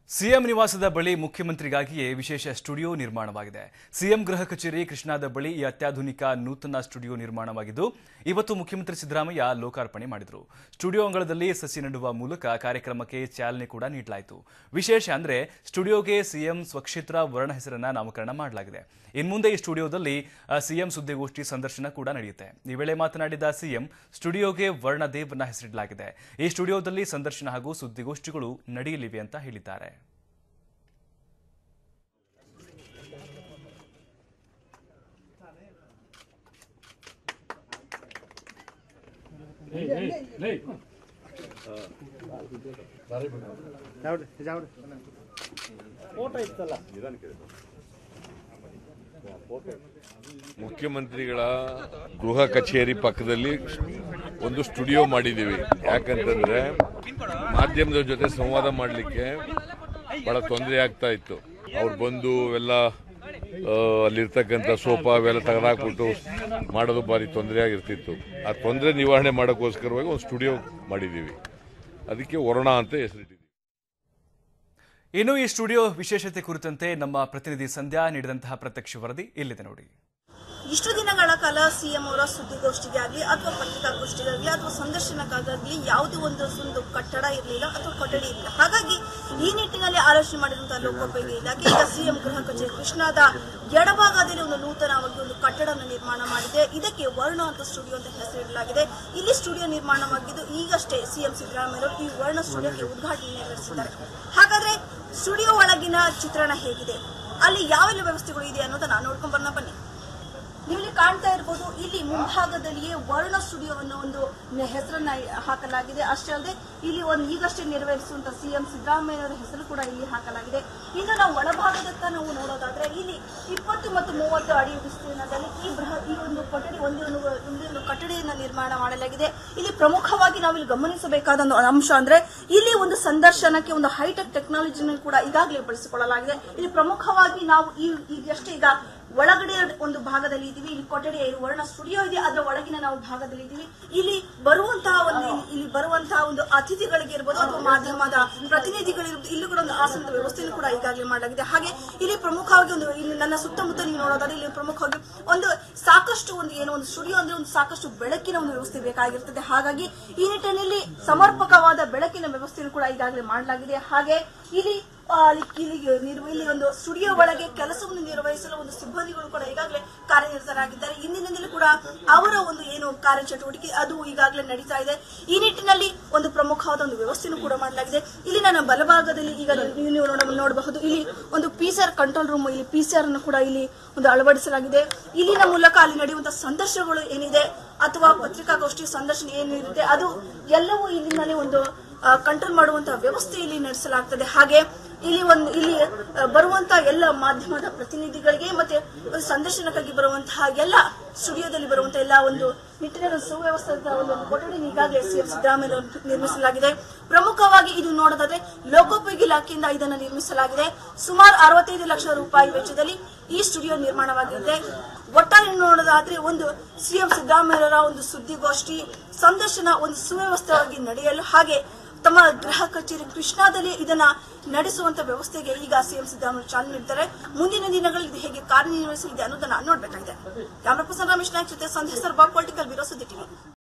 CM ನಿವಾಸದ ಬಳಿ ಮುಖ್ಯಮಂತ್ರಿಗಾಗಿಯೇ ವಿಶೇಷ ಸ್ಟುಡಿಯೋ ನಿರ್ಮಾಣವಾಗಿದೆ ಸಿಎಂ ಗೃಹ ಕಚೇರಿ ಕೃಷ್ಣಾದ ಬಳಿ ಈ ಅತ್ಯಾಧುನಿಕ ನೂತನ ಸ್ಟುಡಿಯೋ ನಿರ್ಮಾಣವಾಗಿದ್ದು ಇವತ್ತು ಮುಖ್ಯಮಂತ್ರಿ ಸಿದ್ದರಾಮಯ್ಯ ಲೋಕಾರ್ಪಣೆ ಮಾಡಿದರು ಸ್ಟುಡಿಯೋ ಅಂಗಳದಲ್ಲಿ ಸಸಿ ನೆಡುವ ಮೂಲಕ ಕಾರ್ಯಕ್ರಮಕ್ಕೆ ಚಾಲನೆ ಕೂಡ ನೀಡಲಾಯಿತು ವಿಶೇಷ ಅಂದ್ರೆ ಸ್ಟುಡಿಯೋಗೆ ಸಿಎಂ ಸ್ವಕ್ಷೇತ್ರ ವರ್ಣ ಹೆಸರನ್ನ ನಾಮಕರಣ ಮಾಡಲಾಗಿದೆ ಇನ್ಮುಂದೆ ಈ ಸ್ಟುಡಿಯೋದಲ್ಲಿ ಆ, ಸಿಎಂ ಸುದ್ದಿಗೋಷ್ಠಿ ಸಂದರ್ಶನ ಕೂಡ ನಡೆಯುತ್ತೆ ಈ ವೇಳೆ ಮಾತನಾಡಿದ ಸಿಎಂ ಸ್ಟುಡಿಯೋಗೆ ವರ್ಣದೇವ್ನ ಹೆಸರಿಡಲಾಗಿದೆ ಈ ಸ್ಟುಡಿಯೋದಲ್ಲಿ ಸಂದರ್ಶನ ಹಾಗೂ ಸುದ್ದಿಗೋಷ್ಠಿಗಳು ನಡೆಯಲಿವೆ ಅಂತ ಹೇಳಿದ್ದಾರೆ ಜಾವ್ರಿ ಜಾವ್ರಿ ಫೋಟೋ ಇತ್ತಲ್ಲ ಮುಖ್ಯಮಂತ್ರಿಗಳ ಗೃಹ ಕಚೇರಿ ಪಕ್ಕದಲ್ಲಿ ಒಂದು ಸ್ಟುಡಿಯೋ ಮಾಡಿದ್ದೀವಿ ಯಾಕಂತಂದ್ರೆ ಮಾಧ್ಯಮದ ಜೊತೆ ಸಂವಾದ ಮಾಡಲಿಕ್ಕೆ ಬಹಳ ತೊಂದರೆ ಆಗ್ತಾ ಇತ್ತು ಅವ್ರು ಬಂದು ಎಲ್ಲ ಆ, ಅಲ್ಲಿರ್ತಕ್ಕಂಥ ಸೋಫಾ ಅವೆಲ್ಲ ತೆಗೆದಾಕ್ಬಿಟ್ಟು ಮಾಡೋದು ಭಾರಿ ತೊಂದರೆ ಆಗಿರ್ತಿತ್ತು ಆ ತೊಂದರೆ ನಿವಾರಣೆ ಮಾಡೋಕ್ಕೋಸ್ಕರವಾಗಿ ಒಂದು ಸ್ಟುಡಿಯೋ ಮಾಡಿದ್ದೀವಿ ಅದಕ್ಕೆ ವರುಣ ಅಂತ ಹೆಸರಿಟ್ಟಿದ್ದೀವಿ ಇನ್ನು ಈ ಸ್ಟುಡಿಯೋ ವಿಶೇಷತೆ ಕುರಿತಂತೆ ನಮ್ಮ ಪ್ರತಿನಿಧಿ ಸಂಧ್ಯಾ ನೀಡಿದಂತಹ ಪ್ರತ್ಯಕ್ಷ ವರದಿ ಇಲ್ಲಿದೆ ನೋಡಿ ಇಷ್ಟು ದಿನಗಳ ಕಾಲ ಸಿಎಂ ಅವರ ಸುದ್ದಿಗೋಷ್ಠಿಗೆ ಆಗಲಿ ಅಥವಾ ಪತ್ರಿಕಾಗೋಷ್ಠಿಗಾಗಲಿ ಅಥವಾ ಸಂದರ್ಶನಕ್ಕಾಗಲಿ ಯಾವುದೇ ಒಂದು ಒಂದು ಕಟ್ಟಡ ಇರಲಿಲ್ಲ ಅಥವಾ ಕೊಠಡಿ ಇರಲಿಲ್ಲ ಹಾಗಾಗಿ ಈ ನಿಟ್ಟಿನಲ್ಲಿ ಆಲೋಚನೆ ಮಾಡಿರುವಂತಹ ಲೋಕೋಪಯೋಗಿ ಇಲಾಖೆ ಈಗ ಸಿಎಂ ಗೃಹ ಕಚೇರಿ ಕೃಷ್ಣಾದ ಎಡಭಾಗದಲ್ಲಿ ಒಂದು ನೂತನವಾಗಿ ಒಂದು ಕಟ್ಟಡವನ್ನು ನಿರ್ಮಾಣ ಮಾಡಿದೆ ಇದಕ್ಕೆ ವರ್ಣ ಅಂತ ಸ್ಟುಡಿಯೋ ಅಂತ ಹೆಸರಿಡಲಾಗಿದೆ ಇಲ್ಲಿ ಸ್ಟುಡಿಯೋ ನಿರ್ಮಾಣವಾಗಿದ್ದು ಈಗಷ್ಟೇ ಸಿಎಂ ಸಿದ್ದರಾಮಯ್ಯ ಅವರು ಈ ವರ್ಣ ಸ್ಟುಡಿಯೋಗೆ ಉದ್ಘಾಟನೆ ನೆರವೇರಿಸಿದ್ದಾರೆ ಹಾಗಾದ್ರೆ ಸ್ಟುಡಿಯೋ ಒಳಗಿನ ಚಿತ್ರಣ ಹೇಗಿದೆ ಅಲ್ಲಿ ಯಾವೆಲ್ಲ ವ್ಯವಸ್ಥೆಗಳು ಇದೆ ಅನ್ನೋದನ್ನ ನೋಡ್ಕೊಂಡ್ ಬರೋಣ ಬನ್ನಿ ನೀವಿಲ್ಲಿ ಕಾಣ್ತಾ ಇರ್ಬೋದು ಇಲ್ಲಿ ಮುಂಭಾಗದಲ್ಲಿಯೇ ವರ್ಣ ಸ್ಟುಡಿಯೋ ಅನ್ನೋ ಒಂದು ನೆ- ಹೆಸರನ್ನ ಹಾಕಲಾಗಿದೆ ಅಷ್ಟೇ ಅಲ್ಲದೆ ಇಲ್ಲಿ ಒಂದು ಈಗಷ್ಟೇ ನೆರವೇರಿಸುವಂತ ಸಿಎಂ ಸಿದ್ದರಾಮಯ್ಯ ಹೆಸರು ಕೂಡ ಇಲ್ಲಿ ಹಾಕಲಾಗಿದೆ ಇನ್ನು ನಾವು ಒಳಭಾಗದತ್ತ ನಾವು ನೋಡೋದಾದ್ರೆ ಇಲ್ಲಿ ಇಪ್ಪತ್ತು ಮತ್ತು ಮೂವತ್ತು ಅಡಿ ವಿಸ್ತೀರ್ಣದಲ್ಲಿ ಈ ಬೃಹ ಈ ಒಂದು ಕೊಠಡಿ ಒಂದೇ ಒಂದು ಒಂದೇ ಒಂದು ಕಟ್ಟಡಿಯನ್ನ ನಿರ್ಮಾಣ ಮಾಡಲಾಗಿದೆ ಇಲ್ಲಿ ಪ್ರಮುಖವಾಗಿ ನಾವಿಲ್ಲಿ ಗಮನಿಸಬೇಕಾದ ಒಂದು ಅಂಶ ಅಂದ್ರೆ ಇಲ್ಲಿ ಒಂದು ಸಂದರ್ಶನಕ್ಕೆ ಒಂದು ಹೈಟೆಕ್ ಟೆಕ್ನಾಲಜಿನ ಕೂಡ ಈಗಾಗಲೇ ಬಳಸಿಕೊಳ್ಳಲಾಗಿದೆ ಇಲ್ಲಿ ಪ್ರಮುಖವಾಗಿ ನಾವು ಈ ಈಗಷ್ಟೇ ಈಗ ಒಳಗಡೆ ಒಂದು ಭಾಗದಲ್ಲಿ ಇದ್ದೀವಿ ಇಲ್ಲಿ ಕೊಠಡಿಯ ಇಲ್ಲಿ ವರ್ಣ ಸ್ಟುಡಿಯೋ ಇದೆ ಅದರ ಒಳಗಿನ ನಾವು ಭಾಗದಲ್ಲಿ ಇದ್ದೀವಿ ಇಲ್ಲಿ ಬರುವಂತಹ ಒಂದು ಇಲ್ಲಿ- ಇಲ್ಲಿ ಬರುವಂತಹ ಒಂದು ಅತಿಥಿಗಳಿಗೆ ಇರ್ಬೋದು ಅಥವಾ ಮಾಧ್ಯಮದ ಪ್ರತಿನಿಧಿಗಳಿರ್ಬೋದು ಇಲ್ಲಿ ಕೂಡ ಒಂದು ಆಸನದ ವ್ಯವಸ್ಥೆಯನ್ನು ಕೂಡ ಈಗಾಗಲೇ ಮಾಡಲಾಗಿದೆ ಹಾಗೆ ಇಲ್ಲಿ ಪ್ರಮುಖವಾಗಿ ಒಂದು ಇಲ್ಲಿ ನನ್ನ ಸುತ್ತಮುತ್ತ ನೀವು ನೋಡೋದಾದ್ರೆ ಇಲ್ಲಿ ಪ್ರಮುಖವಾಗಿ ಒಂದು ಸಾಕಷ್ಟು ಒಂದು ಏನೋ ಒಂದು ಸ್ಟುಡಿಯೋ ಅಂದ್ರೆ ಒಂದು ಸಾಕಷ್ಟು ಬೆಳಕಿನ ಒಂದು ವ್ಯವಸ್ಥೆ ಬೇಕಾಗಿರ್ತದೆ ಹಾಗಾಗಿ ಈ ನಿಟ್ಟಿನಲ್ಲಿ ಸಮರ್ಪಕವಾದ ಬೆಳಕಿನ ವ್ಯವಸ್ಥೆಯನ್ನು ಕೂಡ ಈಗಾಗಲೇ ಮಾಡಲಾಗಿದೆ ಹಾಗೆ ಇಲ್ಲಿ ಆ, ಇಲ್ಲಿ ನಿರ್ವ- ಇಲ್ಲಿ ಒಂದು ಸ್ಟುಡಿಯೋ ಒಳಗೆ ಕೆಲಸವನ್ನು ನಿರ್ವಹಿಸಲು ಒಂದು ಸಿಬ್ಬಂದಿಗಳು ಕೂಡ ಈಗಾಗಲೇ ಕಾರ್ಯನಿರತರಾಗಿದ್ದಾರೆ ಇಂದಿನಿಂದಲೂ ಕೂಡ ಅವರ ಒಂದು ಏನು ಕಾರ್ಯಚಟುವಟಿಕೆ ಅದು ಈಗಾಗಲೇ ನಡೀತಾ ಇದೆ ಈ ನಿಟ್ಟಿನಲ್ಲಿ ಒಂದು ಪ್ರಮುಖವಾದ ಒಂದು ವ್ಯವಸ್ಥೆಯನ್ನು ಕೂಡ ಮಾಡಲಾಗಿದೆ ಇಲ್ಲಿ ನನ್ನ ಬಲಭಾಗದಲ್ಲಿ ಈಗ ನೀವು ನೀವು ನೋಡ- ನೋಡಬಹುದು ಇಲ್ಲಿ ಒಂದು ಪಿಸಿಆರ್ ಕಂಟ್ರೋಲ್ ರೂಮ್ ಇಲ್ಲಿ ಪಿಸಿಆರ್ ಅನ್ನು ಕೂಡ ಇಲ್ಲಿ ಒಂದು ಅಳವಡಿಸಲಾಗಿದೆ ಇಲ್ಲಿನ ಮೂಲಕ ಅಲ್ಲಿ ನಡೆಯುವಂತಹ ಸಂದರ್ಶನಗಳು ಏನಿದೆ ಅಥವಾ ಪತ್ರಿಕಾಗೋಷ್ಠಿ ಸಂದರ್ಶನ ಏನಿರುತ್ತೆ ಅದು ಎಲ್ಲವೂ ಇಲ್ಲಿಂದಲೇ ಒಂದು ಕಂಟ್ರೋಲ್ ಮಾಡುವಂತಹ ವ್ಯವಸ್ಥೆ ಇಲ್ಲಿ ನಡೆಸಲಾಗ್ತದೆ ಹಾಗೆ ಇಲ್ಲಿ ಒಂದು ಇಲ್ಲಿ ಆ, ಬರುವಂತಹ ಎಲ್ಲ ಮಾಧ್ಯಮದ ಪ್ರತಿನಿಧಿಗಳಿಗೆ ಮತ್ತೆ ಒಂದು ಸಂದರ್ಶನಕ್ಕಾಗಿ ಬರುವಂತಹ ಎಲ್ಲ ಸ್ಟುಡಿಯೋದಲ್ಲಿ ಬರುವಂತಹ ಎಲ್ಲ ಒಂದು ನಿಟ್ಟಿನ ಒಂದು ಸುವ್ಯವಸ್ಥಿತ ಒಂದು ಕೊಠಡಿ ಈಗಾಗಲೇ ಸಿಎಂ ಸಿದ್ದರಾಮಯ್ಯ ಅವರು ನಿರ್ಮಿಸಲಾಗಿದೆ ಪ್ರಮುಖವಾಗಿ ಇದು ನೋಡೋದಾದ್ರೆ ಲೋಕೋಪಯೋಗಿ ಇಲಾಖೆಯಿಂದ ಇದನ್ನು ನಿರ್ಮಿಸಲಾಗಿದೆ ಸುಮಾರು ಅರವತ್ತೈದು ಲಕ್ಷ ರೂಪಾಯಿ ವೆಚ್ಚದಲ್ಲಿ ಈ ಸ್ಟುಡಿಯೋ ನಿರ್ಮಾಣವಾಗಿದೆ ಒಟ್ಟಾರೆ ನೋಡೋದಾದ್ರೆ ಒಂದು ಸಿಎಂ ಸಿದ್ದರಾಮಯ್ಯರ ಒಂದು ಸುದ್ದಿಗೋಷ್ಠಿ ಸಂದರ್ಶನ ಒಂದು ಸುವ್ಯವಸ್ಥಿತವಾಗಿ ನಡೆಯಲು ಹಾಗೆ ತಮ್ಮ ಗೃಹ ಕಚೇರಿ ಕೃಷ್ಣಾದಲ್ಲಿ ಇದನ್ನ ನಡೆಸುವಂತ ವ್ಯವಸ್ಥೆಗೆ ಈಗ ಸಿಎಂ ಸಿದ್ದರಾಮಯ್ಯ ಚಾಲನೆ ನೀಡ್ತಾರೆ ಮುಂದಿನ ದಿನಗಳಲ್ಲಿ ಇದು ಹೇಗೆ ಕಾರ್ಯನಿರ್ವಹಿಸಲಿದೆ ಅನ್ನೋದನ್ನ ನೋಡ್ಬೇಕಾಗಿದೆ ಕ್ಯಾಮ್ರಾ ಪರ್ಸನ್ ರಮೇಶ್ ನಾಯ್ಕ್ ಜೊತೆ ಸಂಧ್ಯಾ ಸರ್ಬಾ ಪೊಲಿಟಿಕಲ್ ಬ್ಯೂರೋ ಸುದ್ದಿ ಟಿವಿ